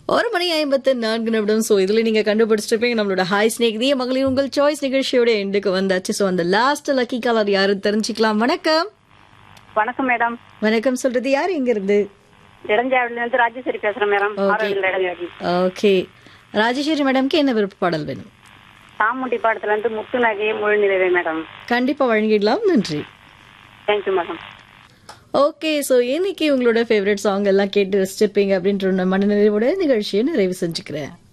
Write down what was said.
ஒரு மணி ஐம்பத்து நான்கு நிமிடம் ஸோ இதுல நீங்க கண்டுபிடிச்சிருப்பீங்க நம்மளோட ஹாய் ஸ்நேகிதிய மகளிர் உங்கள் சாய்ஸ் நிகழ்ச்சியோட எண்டுக்கு வந்தாச்சு ஸோ அந்த லாஸ்ட் லக்கி காலர் யாருன்னு தெரிஞ்சுக்கலாம் வணக்கம் வணக்கம் மேடம் வணக்கம் சொல்றது யார் இங்க இருந்து இடஞ்சாவில இருந்து ராஜேஸ்வரி பேசுறேன் மேடம் ஆரோவில் இடஞ்சாவி ஓகே ராஜேஸ்வரி மேடம்க்கு என்ன விருப்ப பாடல் வேணும் சாமுண்டி பாடத்துல இருந்து முத்து நகையை முழு நிலவே மேடம் கண்டிப்பா வழங்கிடலாம் நன்றி தேங்க்யூ மேடம் ஓகே ஸோ இன்னைக்கு உங்களோட ஃபேவரட் சாங் எல்லாம் கேட்டு ரசிச்சிருப்பீங்க அப்படின்ற ஒரு மனநிறைவோட நிகழ்ச்சியை நிறைவு செஞ்சுக்கிறேன்